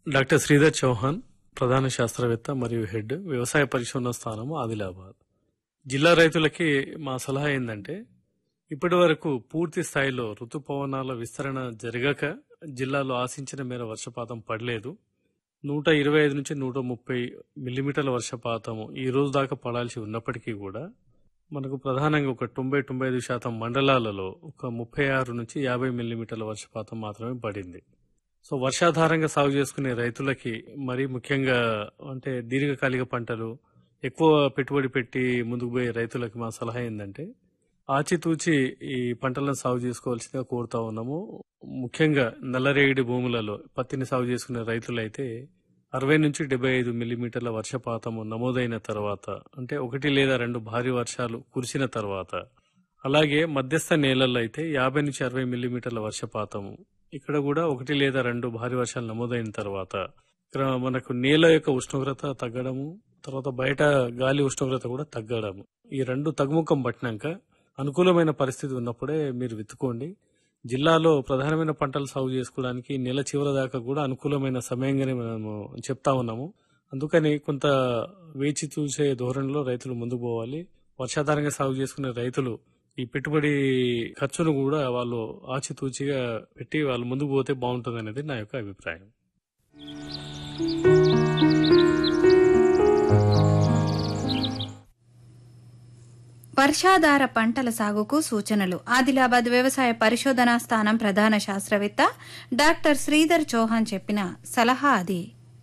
doctor Sridhar Chauhan ప్రధాన శాస్త్రవేత్త మరియు హెడ్ వ్యవసాయ పరిశోధన స్థానము ఆదిలాబాద్ జిల్లా రైతులకి మా సలహా ఏంటంటే ఇప్పటి వరకు పూర్తి స్థాయిలో ఋతుపవనాల విస్తరణ జరగక జిల్లాలో ఆశించిన మేర వర్షపాతం పడలేదు నూట ఇరవై ఐదు నుంచి నూట ముప్పై మిల్లీమీటర్ల వర్షపాతము ఈ రోజు దాకా పడాల్సి ఉన్నప్పటికీ కూడా మనకు ప్రధానంగా ఒక తొంభై తొంభై ఐదు శాతం మండలాలలో ఒక ముప్పై ఆరు నుంచి యాభై మిల్లీమీటర్ల వర్షపాతం మాత్రమే పడింది సో వర్షాధారంగా సాగు చేసుకునే రైతులకి మరీ ముఖ్యంగా అంటే దీర్ఘకాలిక పంటలు ఎక్కువ పెట్టుబడి పెట్టి ముందుకు పోయే రైతులకి మా సలహా ఏంటంటే ఆచితూచి ఈ పంటలను సాగు చేసుకోవాల్సిందిగా కోరుతా ఉన్నాము ముఖ్యంగా నల్లరేగడి భూములలో పత్తిని సాగు చేసుకునే రైతులైతే అరవై నుంచి డెబ్బై ఐదు మిల్లీమీటర్ల వర్షపాతము నమోదైన తర్వాత అంటే ఒకటి లేదా రెండు భారీ వర్షాలు కురిసిన తర్వాత అలాగే మధ్యస్థ నేలల్లో అయితే యాభై నుంచి అరవై మిల్లీమీటర్ల వర్షపాతము ఇక్కడ కూడా ఒకటి లేదా రెండు భారీ వర్షాలు నమోదైన తర్వాత ఇక్కడ మనకు నేల యొక్క ఉష్ణోగ్రత తగ్గడము తర్వాత బయట గాలి ఉష్ణోగ్రత కూడా తగ్గడము ఈ రెండు తగ్గుముఖం పట్టినాక అనుకూలమైన పరిస్థితి ఉన్నప్పుడే మీరు విత్తుకోండి జిల్లాలో ప్రధానమైన పంటలు సాగు చేసుకోవడానికి నెల చివరి దాకా కూడా అనుకూలమైన సమయంగానే మనము చెప్తా ఉన్నాము అందుకని కొంత వేచి చూసే ధోరణిలో రైతులు ముందుకు పోవాలి వర్షాధారంగా సాగు చేసుకునే రైతులు ఈ పెట్టుబడి ఖర్చును కూడా వాళ్ళు ఆచితూచిగా పెట్టి వాళ్ళు ముందుకు పోతే బాగుంటుంది అనేది నా యొక్క అభిప్రాయం వర్షాధార పంటల సాగుకు సూచనలు ఆదిలాబాద్ వ్యవసాయ పరిశోధనా స్థానం ప్రధాన శాస్త్రవేత్త డాక్టర్ శ్రీధర్ చౌహాన్ చెప్పిన సలహా అది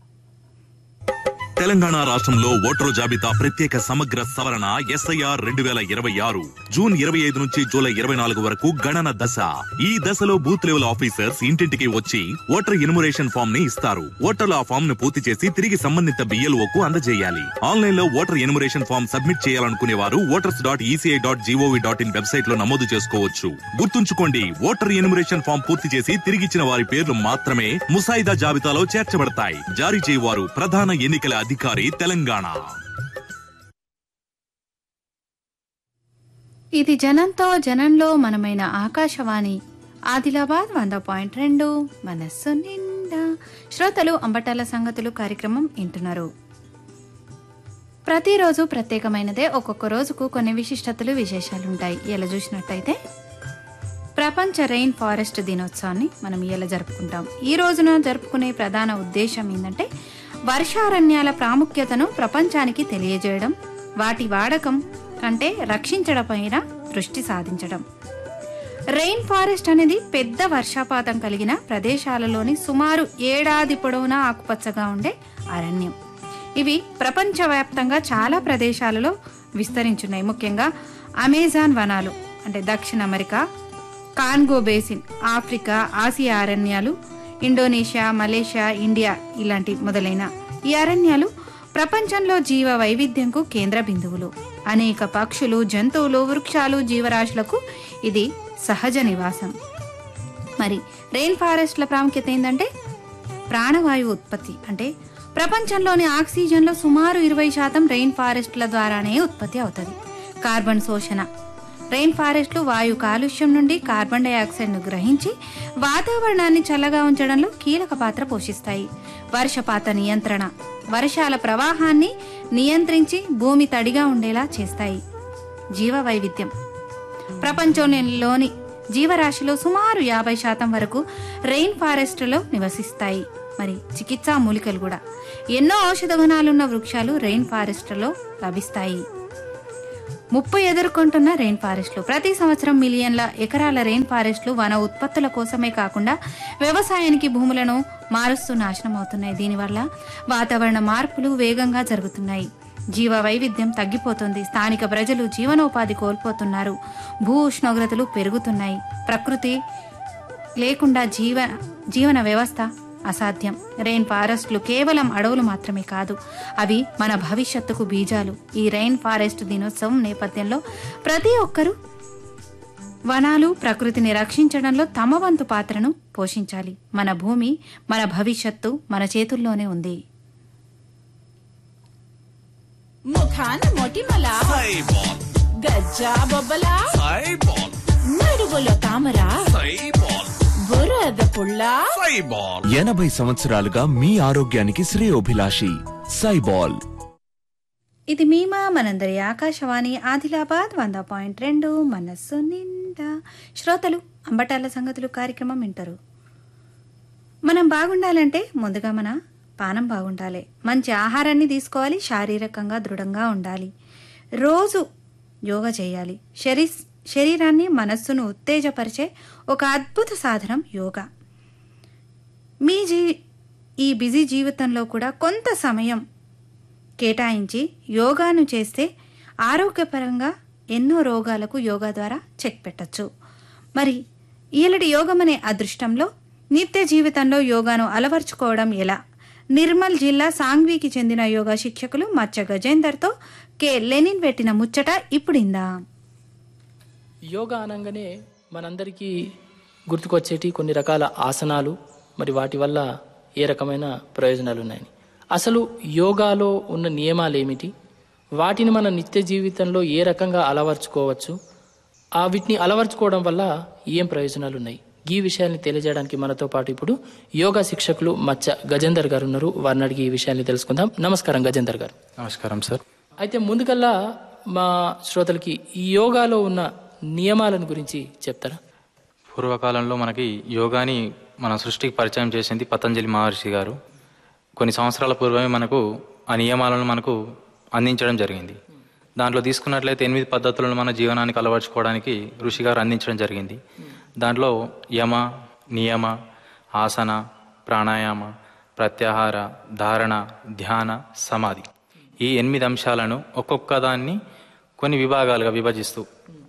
తెలంగాణ రాష్ట్రంలో ఓటరు జాబితా ప్రత్యేక సమగ్ర సవరణ ఎస్ఐఆర్ రెండు వేల ఇరవై ఆరు జూన్ ఇరవై ఐదు నుంచి జూలై ఇరవై నాలుగు వరకు గణన దశ ఈ దశలో బూత్ లెవెల్ ఆఫీసర్స్ ఇంటింటికి వచ్చి ఓటర్ ఇన్మురేషన్ ఫామ్ ని ఇస్తారు ఓటర్లు ఆ ఫామ్ ను పూర్తి చేసి తిరిగి సంబంధిత బిఎల్ఓ కు అందజేయాలి ఆన్లైన్ లో ఓటర్ ఇన్మురేషన్ ఫామ్ సబ్మిట్ చేయాలనుకునే వారు voters dot ECI dot GOV dot in website లో నమోదు చేసుకోవచ్చు గుర్తుంచుకోండి ఓటర్ ఇన్మురేషన్ ఫామ్ పూర్తి చేసి తిరిగిచ్చిన వారి పేర్లు మాత్రమే ముసాయిదా జాబితాలో చేర్చబడతాయి జారీ చేయవారు ప్రధాన ఎన్నికల అధికారి తెలంగాణ ఇది జనంతో జనంలో మనమైన ఆకాశవాణి ఆదిలాబాద్ వంద పాయింట్ రెండు మనస్సు నిండా శ్రోతలు అంబటాల సంగతులు కార్యక్రమం వింటున్నారు ప్రతిరోజు ప్రత్యేకమైనదే ఒక్కొక్క రోజుకు కొన్ని విశిష్టతలు విశేషాలు ఉంటాయి ఇలా చూసినట్టయితే ప్రపంచ రెయిన్ ఫారెస్ట్ దినోత్సవాన్ని మనం ఇలా జరుపుకుంటాం ఈ రోజున జరుపుకునే ప్రధాన ఉద్దేశం ఏంటంటే వర్షారణ్యాల ప్రాముఖ్యతను ప్రపంచానికి తెలియజేయడం వాటి వాడకం కంటే రక్షించడం పైన దృష్టి సాధించడం రెయిన్ ఫారెస్ట్ అనేది పెద్ద వర్షపాతం కలిగిన ప్రదేశాలలోని సుమారు ఏడాది పొడవునా ఆకుపచ్చగా ఉండే అరణ్యం ఇవి ప్రపంచవ్యాప్తంగా చాలా ప్రదేశాలలో విస్తరించున్నాయి ముఖ్యంగా అమెజాన్ వనాలు అంటే దక్షిణ America Congo basin Africa Asia అరణ్యాలు ఇండోనేషియా మలేషియా ఇండియా ఇలాంటి మొదలైన ఈ అరణ్యాలు ప్రపంచంలో జీవ వైవిధ్యంకు కేంద్ర బిందువులు అనేక పక్షులు జంతువులు వృక్షాలు జీవరాశులకు ఇది సహజ నివాసం మరి రెయిన్ ఫారెస్ట్ల ప్రాముఖ్యత ఏంటంటే ప్రాణవాయువు ఉత్పత్తి అంటే ప్రపంచంలోని ఆక్సిజన్లో సుమారు ఇరవై శాతం రెయిన్ ఫారెస్ట్ల ద్వారానే ఉత్పత్తి అవుతుంది కార్బన్ శోషణ రెయిన్ ఫారెస్ట్లు వాయు కాలుష్యం నుండి కార్బన్ డైఆక్సైడ్ను గ్రహించి వాతావరణాన్ని చల్లగా ఉంచడంలో కీలక పాత్ర పోషిస్తాయి వర్షపాత నియంత్రణ వర్షాల ప్రవాహాన్ని నియంత్రించి భూమి తడిగా ఉండేలా చేస్తాయి జీవ వైవిధ్యం ప్రపంచంలోని జీవరాశిలో సుమారు యాభై శాతం వరకు రెయిన్ ఫారెస్ట్లో నివసిస్తాయి మరి చికిత్సా మూలికలు కూడా ఎన్నో ఔషధ గుణాలున్న వృక్షాలు రెయిన్ ఫారెస్ట్లో లభిస్తాయి ముప్పై ఎదుర్కొంటున్న రెయిన్ ఫారెస్ట్లు ప్రతి సంవత్సరం మిలియన్ల ఎకరాల రెయిన్ ఫారెస్ట్లు వన ఉత్పత్తుల కోసమే కాకుండా వ్యవసాయానికి భూములను మారుస్తూ నాశనం అవుతున్నాయి దీనివల్ల వాతావరణ మార్పులు వేగంగా జరుగుతున్నాయి జీవ వైవిధ్యం తగ్గిపోతుంది స్థానిక ప్రజలు జీవనోపాధి కోల్పోతున్నారు భూ ఉష్ణోగ్రతలు పెరుగుతున్నాయి ప్రకృతి లేకుండా జీవ జీవన వ్యవస్థ అసాధ్యం రెయిన్ ఫారెస్ట్లు కేవలం అడవులు మాత్రమే కాదు అవి మన భవిష్యత్తుకు బీజాలు ఈ రెయిన్ ఫారెస్ట్ దినోత్సవం నేపథ్యంలో ప్రతి ఒక్కరూ వనాలు ప్రకృతిని రక్షించడంలో తమ వంతు పాత్రను పోషించాలి మన భూమి మన భవిష్యత్తు మన చేతుల్లోనే ఉంది ముఖాన మొటిమల గజ్జా బొబ్బల నడుగులో తామర బురద పుల్ల ఎనభై సంవత్సరాలుగా మీ ఆరోగ్యానికి శ్రేయోభిలాషి సైబాల్ ఇది మీమా మనందరి ఆకాశవాణి ఆదిలాబాద్ వంద పాయింట్ రెండు మనస్సు నిండా శ్రోతలు అంబటాల సంగతులు కార్యక్రమం వింటారు మనం బాగుండాలంటే ముందుగా మన పానం బాగుండాలి మంచి ఆహారాన్ని తీసుకోవాలి శారీరకంగా దృఢంగా ఉండాలి రోజు యోగా చేయాలి శరీ శరీరాన్ని మనస్సును ఉత్తేజపరిచే ఒక అద్భుత సాధనం యోగా మీ జీ ఈ బిజీ జీవితంలో కూడా కొంత సమయం కేటాయించి యోగాను చేస్తే ఆరోగ్యపరంగా ఎన్నో రోగాలకు యోగా ద్వారా చెక్ పెట్టచ్చు మరి ఈలటి యోగం అనే అదృష్టంలో నిత్య జీవితంలో యోగాను అలవర్చుకోవడం ఎలా నిర్మల్ జిల్లా సాంగ్వీకి చెందిన యోగా శిక్షకులు మచ్చ గజేందర్తో కె లెనిన్ పెట్టిన ముచ్చట ఇప్పుడిందా యోగా అనగానే మనందరికీ గుర్తుకొచ్చేటి కొన్ని రకాల ఆసనాలు మరి వాటి వల్ల ఏ రకమైన ప్రయోజనాలు ఉన్నాయని అసలు యోగాలో ఉన్న నియమాలు ఏమిటి వాటిని మన నిత్య జీవితంలో ఏ రకంగా అలవర్చుకోవచ్చు ఆ వీటిని అలవర్చుకోవడం వల్ల ఏం ప్రయోజనాలు ఉన్నాయి ఈ విషయాన్ని తెలియజేయడానికి మనతో పాటు ఇప్పుడు యోగా శిక్షకులు మచ్చ గజేందర్ గారు ఉన్నారు వారిని అడిగి ఈ విషయాన్ని తెలుసుకుందాం నమస్కారం గజేందర్ గారు నమస్కారం సార్ అయితే ముందుకల్లా మా శ్రోతలకి ఈ యోగాలో ఉన్న నియమాలను గురించి చెప్తారా పూర్వకాలంలో మనకి యోగాని మన సృష్టికి పరిచయం చేసింది పతంజలి మహర్షి గారు కొన్ని సంవత్సరాల పూర్వమే మనకు ఆ నియమాలను మనకు అందించడం జరిగింది దాంట్లో తీసుకున్నట్లయితే ఎనిమిది పద్ధతులను మన జీవనానికి అలవర్చుకోవడానికి ఋషి గారు అందించడం జరిగింది దాంట్లో యమ నియమ ఆసన ప్రాణాయామ ప్రత్యాహార ధారణ ధ్యాన సమాధి ఈ ఎనిమిది అంశాలను ఒక్కొక్క దాన్ని కొన్ని విభాగాలుగా విభజిస్తూ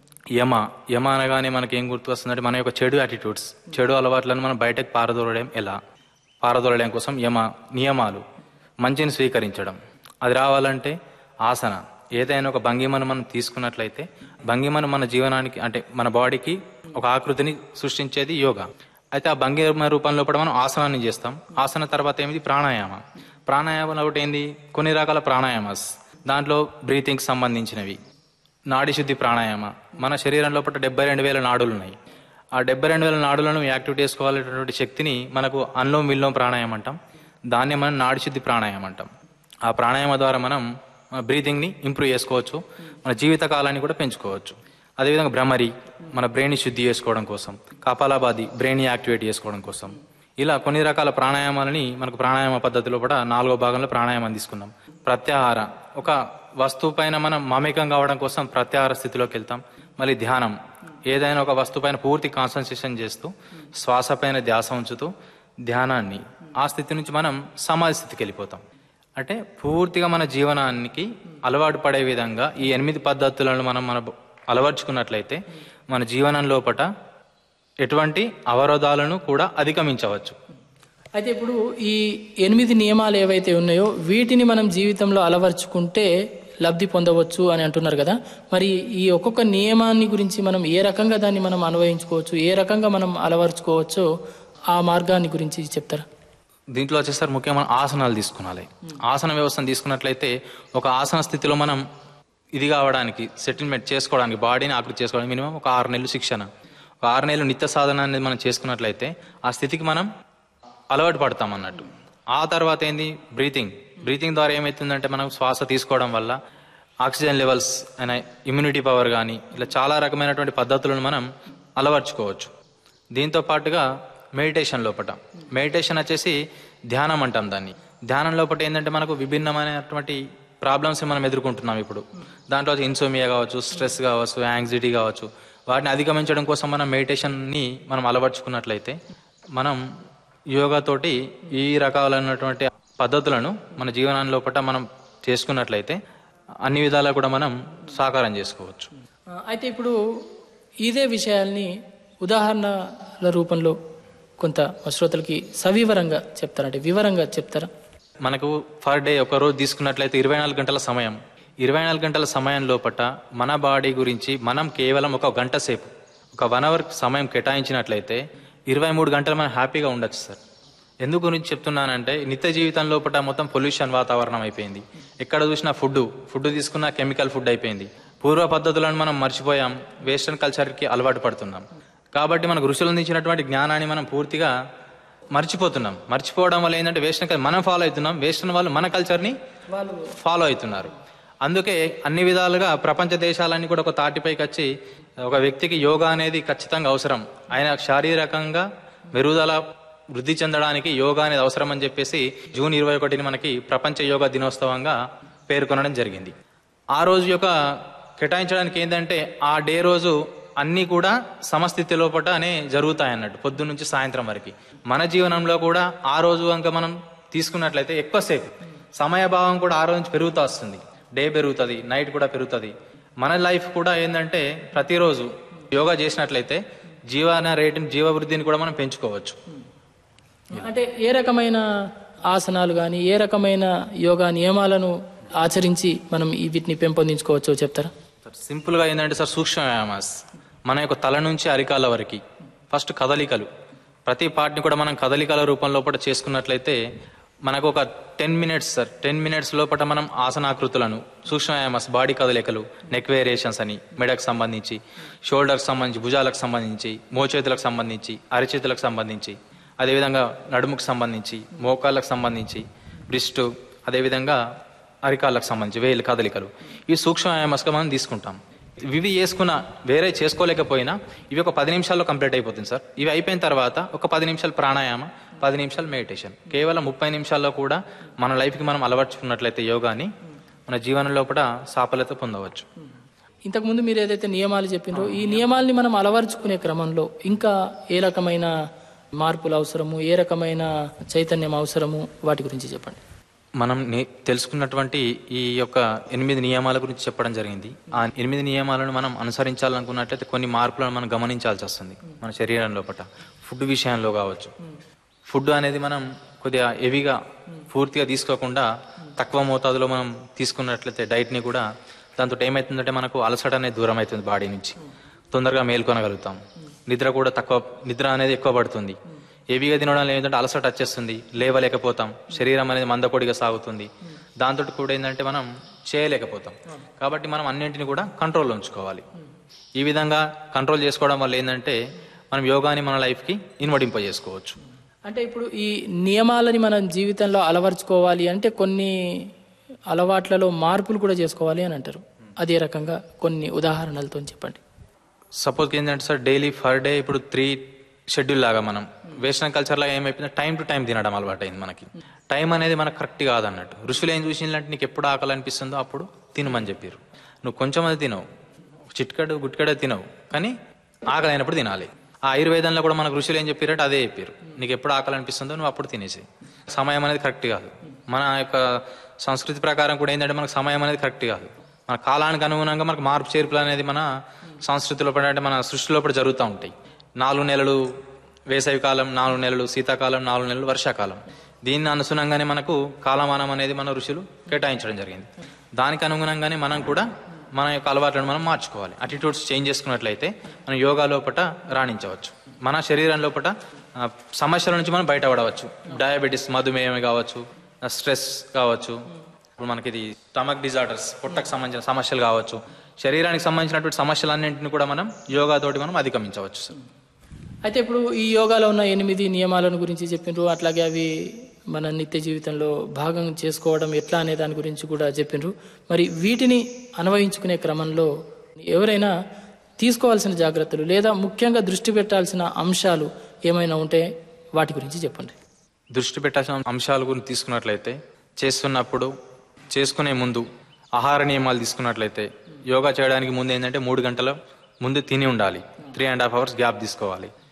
యమ యమ అనగానే మనకి ఏం గుర్తు వస్తుందంటే మన యొక్క చెడు యాటిట్యూడ్స్ చెడు అలవాట్లను మనం బయటకు పారదోలడం ఎలా పారదోలడం కోసం యమ నియమాలు మంచిని స్వీకరించడం అది రావాలంటే ఆసన ఏదైనా ఒక భంగిమను మనం తీసుకున్నట్లయితే భంగిమను మన జీవనానికి అంటే మన బాడీకి ఒక ఆకృతిని సృష్టించేది యోగా అయితే ఆ భంగిమ రూపంలో కూడా మనం ఆసనాన్ని చేస్తాం ఆసన తర్వాత ఏమిటి ప్రాణాయామ ప్రాణాయామంలో ఒకటి ఏంది కొన్ని రకాల ప్రాణాయామాస్ దాంట్లో బ్రీతింగ్ సంబంధించినవి నాడి శుద్ధి ప్రాణాయామ మన శరీరం లోపల డెబ్బై రెండు వేల నాడులు ఉన్నాయి ఆ డెబ్బై రెండు వేల నాడులను యాక్టివ్ చేసుకోవాలనేటువంటి శక్తిని మనకు అన్లోం విల్లోం ప్రాణాయామం అంటాం దాన్ని మనం నాడి శుద్ధి ప్రాణాయామం అంటాం ఆ ప్రాణాయామ ద్వారా మనం మన బ్రీతింగ్ని ఇంప్రూవ్ చేసుకోవచ్చు మన జీవిత కాలాన్ని కూడా పెంచుకోవచ్చు అదేవిధంగా భ్రమరి మన బ్రెయిన్ని శుద్ధి చేసుకోవడం కోసం కపాలాబాది బ్రెయిన్ని యాక్టివేట్ చేసుకోవడం కోసం ఇలా కొన్ని రకాల ప్రాణాయామాలని మనకు ప్రాణాయామ పద్ధతిలో కూడా నాలుగో భాగంలో ప్రాణాయామం తీసుకున్నాం ప్రత్యాహార ఒక వస్తువు పైన మనం మమేకం కావడం కోసం ప్రత్యాహార స్థితిలోకి వెళ్తాం మళ్ళీ ధ్యానం ఏదైనా ఒక వస్తువు పైన పూర్తి కాన్సన్ట్రేషన్ చేస్తూ శ్వాస పైన ధ్యాస ఉంచుతూ ధ్యానాన్ని ఆ స్థితి నుంచి మనం సమాధి స్థితికి వెళ్ళిపోతాం అంటే పూర్తిగా మన జీవనానికి అలవాటు పడే విధంగా ఈ ఎనిమిది పద్ధతులను మనం మన అలవర్చుకున్నట్లయితే మన జీవనం లోపట ఎటువంటి అవరోధాలను కూడా అధిగమించవచ్చు అయితే ఇప్పుడు ఈ ఎనిమిది నియమాలు ఏవైతే ఉన్నాయో వీటిని మనం జీవితంలో అలవర్చుకుంటే లబ్ధి పొందవచ్చు అని అంటున్నారు కదా మరి ఈ ఒక్కొక్క నియమాన్ని గురించి మనం ఏ రకంగా దాన్ని మనం అన్వయించుకోవచ్చు ఏ రకంగా మనం అలవర్చుకోవచ్చో ఆ మార్గాన్ని గురించి చెప్తారా దీంట్లో వచ్చేసరికి ముఖ్యంగా మనం ఆసనాలు తీసుకునాలి ఆసన వ్యవస్థను తీసుకున్నట్లయితే ఒక ఆసన స్థితిలో మనం ఇది కావడానికి సెటిల్మెంట్ చేసుకోవడానికి బాడీని ఆకృతి చేసుకోవడానికి మినిమం ఒక ఆరు నెలలు శిక్షణ ఒక ఆరు నెలలు నిత్య సాధన అనేది మనం చేసుకున్నట్లయితే ఆ స్థితికి మనం అలవాటు పడతాం అన్నట్టు ఆ తర్వాత ఏంది బ్రీతింగ్ బ్రీతింగ్ ద్వారా ఏమవుతుందంటే మనం శ్వాస తీసుకోవడం వల్ల ఆక్సిజన్ లెవెల్స్ అయిన ఇమ్యూనిటీ పవర్ కానీ ఇలా చాలా రకమైనటువంటి పద్ధతులను మనం అలవర్చుకోవచ్చు దీంతో పాటుగా మెడిటేషన్ లోపట మెడిటేషన్ వచ్చేసి ధ్యానం అంటాం దాన్ని ధ్యానం లోపట ఏంటంటే మనకు విభిన్నమైనటువంటి ప్రాబ్లమ్స్ మనం ఎదుర్కొంటున్నాం ఇప్పుడు దాంట్లో ఇన్సోమియా కావచ్చు స్ట్రెస్ కావచ్చు యాంగ్జైటీ కావచ్చు వాటిని అధిగమించడం కోసం మనం మెడిటేషన్ని మనం అలవర్చుకున్నట్లయితే మనం యోగాతోటి ఈ రకాలైనటువంటి పద్ధతులను మన జీవనాన్ని లోపల మనం చేసుకున్నట్లయితే అన్ని విధాలా కూడా మనం సాకారం చేసుకోవచ్చు ఆ, అయితే ఇప్పుడు ఇదే విషయాల్ని ఉదాహరణల రూపంలో కొంత మా శ్రోతలకి సవివరంగా చెప్తారా అంటే వివరంగా చెప్తారా మనకు పర్ డే ఒక రోజు తీసుకున్నట్లయితే ఇరవై నాలుగు గంటల సమయం ఇరవై నాలుగు గంటల సమయం లోపట మన బాడీ గురించి మనం కేవలం ఒక గంట సేపు ఒక వన్ అవర్ సమయం కేటాయించినట్లయితే ఇరవై మూడు గంటలు మనం హ్యాపీగా ఉండొచ్చు సార్ ఎందుకు గురించి చెప్తున్నానంటే నిత్య జీవితం లోపల మొత్తం పొల్యూషన్ వాతావరణం అయిపోయింది ఎక్కడ చూసినా ఫుడ్ ఫుడ్ తీసుకున్న కెమికల్ ఫుడ్ అయిపోయింది పూర్వ పద్ధతులను మనం మర్చిపోయాం వెస్ట్రన్ కల్చర్కి అలవాటు పడుతున్నాం కాబట్టి మనకు ఋషులు అందించినటువంటి జ్ఞానాన్ని మనం పూర్తిగా మర్చిపోతున్నాం మర్చిపోవడం వల్ల ఏంటంటే వేసిన మనం ఫాలో అవుతున్నాం వేసిన వాళ్ళు మన కల్చర్ని వాళ్ళు ఫాలో అవుతున్నారు అందుకే అన్ని విధాలుగా ప్రపంచ దేశాలన్నీ కూడా ఒక తాటిపైకి వచ్చి ఒక వ్యక్తికి యోగా అనేది ఖచ్చితంగా అవసరం ఆయన శారీరకంగా మెరుగుదల వృద్ధి చెందడానికి యోగా అనేది అవసరం అని చెప్పేసి జూన్ ఇరవై ఒకటిని మనకి ప్రపంచ యోగా దినోత్సవంగా పేర్కొనడం జరిగింది ఆ రోజు యొక్క కేటాయించడానికి ఏంటంటే ఆ డే రోజు అన్నీ కూడా సమస్థితి లోపటనే జరుగుతాయి అన్నట్టు పొద్దు నుంచి సాయంత్రం వరకు మన జీవనంలో కూడా ఆ రోజు కనుక మనం తీసుకున్నట్లయితే ఎక్కువసేపు సమయభావం కూడా ఆ రోజు నుంచి పెరుగుతూ వస్తుంది డే పెరుగుతుంది నైట్ కూడా పెరుగుతుంది మన లైఫ్ కూడా ఏంటంటే ప్రతిరోజు యోగా చేసినట్లయితే జీవన రేటుని జీవవృద్ధిని కూడా మనం పెంచుకోవచ్చు అంటే ఏ రకమైన ఆసనాలు కానీ ఏ రకమైన యోగా నియమాలను ఆచరించి మనం ఈ వీటిని పెంపొందించుకోవచ్చో చెప్తారా సింపుల్ గా ఏంటంటే సార్ సూక్ష్మ వ్యాయామాస్ మన యొక్క తల నుంచి అరికాల వరకు ఫస్ట్ కదలికలు ప్రతి పార్ట్ని కూడా మనం కదలికల రూపం లోపల చేసుకున్నట్లయితే మనకు ఒక ten minutes sir ten minutes లోపల మనం ఆసనాకృతులను సూక్ష్మ వ్యాయామాస్ బాడీ కదలికలు నెక్ వేరియేషన్స్ అని మెడకు సంబంధించి షోల్డర్కి సంబంధించి భుజాలకు సంబంధించి మోచేతులకు సంబంధించి అరిచేతులకు సంబంధించి అదేవిధంగా నడుముకు సంబంధించి మోకాళ్ళకు సంబంధించి బ్రిస్ట్ అదేవిధంగా అరికాళ్ళకు సంబంధించి వేలు కదలికలు ఈ సూక్ష్మ వ్యాయామస్గా మనం తీసుకుంటాం ఇవి చేసుకున్న వేరే చేసుకోలేకపోయినా ఇవి ఒక పది నిమిషాల్లో కంప్లీట్ అయిపోతుంది సార్ ఇవి అయిపోయిన తర్వాత ఒక పది నిమిషాలు ప్రాణాయామ పది నిమిషాలు మెడిటేషన్ కేవలం ముప్పై నిమిషాల్లో కూడా మన లైఫ్కి మనం అలవర్చుకున్నట్లయితే యోగాని మన జీవనం లోపల సాఫల్యత పొందవచ్చు ఇంతకుముందు మీరు ఏదైతే నియమాలు చెప్పినో ఈ నియమాల్ని మనం అలవరుచుకునే క్రమంలో ఇంకా ఏ రకమైన మార్పులు అవసరము ఏ రకమైన చైతన్యం అవసరము వాటి గురించి చెప్పండి మనం నే తెలుసుకున్నటువంటి ఈ యొక్క ఎనిమిది నియమాల గురించి చెప్పడం జరిగింది ఆ ఎనిమిది నియమాలను మనం అనుసరించాలనుకున్నట్లయితే కొన్ని మార్పులను మనం గమనించాల్సి వస్తుంది మన శరీరం లోపల ఫుడ్ విషయంలో కావచ్చు ఫుడ్ అనేది మనం కొద్దిగా హెవీగా పూర్తిగా తీసుకోకుండా తక్కువ మోతాదులో మనం తీసుకున్నట్లయితే డైట్ని కూడా దాంతో ఏమవుతుందంటే మనకు అలసట అనేది దూరం అవుతుంది బాడీ నుంచి తొందరగా మేల్కొనగలుగుతాం నిద్ర కూడా తక్కువ నిద్ర అనేది ఎక్కువ పడుతుంది హెవీగా తినడం వల్ల ఏంటంటే అలసట వచ్చేస్తుంది లేవలేకపోతాం శరీరం అనేది మందకొడిగా సాగుతుంది దాంతో కూడా ఏంటంటే మనం చేయలేకపోతాం కాబట్టి మనం అన్నింటిని కూడా కంట్రోల్లో ఉంచుకోవాలి ఈ విధంగా కంట్రోల్ చేసుకోవడం వల్ల ఏంటంటే మనం యోగాని మన లైఫ్కి ఇన్వడింపజేసుకోవచ్చు అంటే ఇప్పుడు ఈ నియమాలని మనం జీవితంలో అలవర్చుకోవాలి అంటే కొన్ని అలవాట్లలో మార్పులు కూడా చేసుకోవాలి అని అంటారు అదే రకంగా కొన్ని ఉదాహరణలతో చెప్పండి సపోజ్ ఏంటంటే సార్ డైలీ ఫర్ డే ఇప్పుడు త్రీ షెడ్యూల్ లాగా మనం వెస్టర్న్ కల్చర్ లాగా ఏమైపోయింది టైం టు టైం తినడం అలవాటైంది మనకి టైం అనేది మనకు కరెక్ట్ కాదన్నట్టు ఋషులు ఏం చూసిందంటే నీకు ఎప్పుడు ఆకలి అనిపిస్తుందో అప్పుడు తినమని చెప్పారు నువ్వు కొంచెం అది తినవు చిట్కడు గుట్కడ తినవు కానీ ఆకలి అయినప్పుడు తినాలి ఆ ఆయుర్వేదంలో కూడా మనకు ఋషులు ఏం చెప్పారంటే అదే చెప్పారు నీకు ఎప్పుడు ఆకలి అనిపిస్తుందో నువ్వు అప్పుడు తినేసి సమయం అనేది కరెక్ట్ కాదు మన యొక్క సంస్కృతి ప్రకారం కూడా ఏంటంటే మనకు సమయం అనేది కరెక్ట్ కాదు మన కాలానికి అనుగుణంగా మనకు మార్పు చేర్పులు అనేది మన సంస్కృతిలో పడి అంటే మన సృష్టిలో పడి జరుగుతూ ఉంటాయి నాలుగు నెలలు వేసవి కాలం నాలుగు నెలలు శీతాకాలం నాలుగు నెలలు వర్షాకాలం దీన్ని అనుగుణంగానే మనకు కాలమానం అనేది మన ఋషులు కేటాయించడం జరిగింది దానికి అనుగుణంగానే మనం కూడా మన యొక్క అలవాట్లను మనం మార్చుకోవాలి అటిట్యూడ్స్ చేంజ్ చేసుకున్నట్లయితే మనం యోగా లోపల రాణించవచ్చు మన శరీరం లోపల ఆ, సమస్యల నుంచి మనం బయటపడవచ్చు డయాబెటీస్ మధుమేహం కావచ్చు స్ట్రెస్ కావచ్చు ఇప్పుడు మనకి ఇది స్టమక్ డిజార్డర్స్ పొట్టకు సంబంధించిన సమస్యలు కావచ్చు శరీరానికి సంబంధించినటువంటి సమస్యలన్నింటిని కూడా మనం యోగాతోటి మనం అధిగమించవచ్చు సార్ అయితే ఇప్పుడు ఈ యోగాలో ఉన్న ఎనిమిది నియమాలను గురించి చెప్పిండ్రు అట్లాగే అవి మన నిత్య జీవితంలో భాగం చేసుకోవడం ఎట్లా అనే దాని గురించి కూడా చెప్పిండ్రు మరి వీటిని అన్వయించుకునే క్రమంలో ఎవరైనా తీసుకోవాల్సిన జాగ్రత్తలు లేదా ముఖ్యంగా దృష్టి పెట్టాల్సిన అంశాలు ఏమైనా ఉంటే వాటి గురించి చెప్పండి దృష్టి పెట్టాల్సిన అంశాల గురించి తీసుకున్నట్లయితే చేస్తున్నప్పుడు చేసుకునే ముందు ఆహార నియమాలు తీసుకున్నట్లయితే యోగా చేయడానికి ముందు ఏంటంటే మూడు గంటల ముందు తిని ఉండాలి three and half hours gap తీసుకోవాలి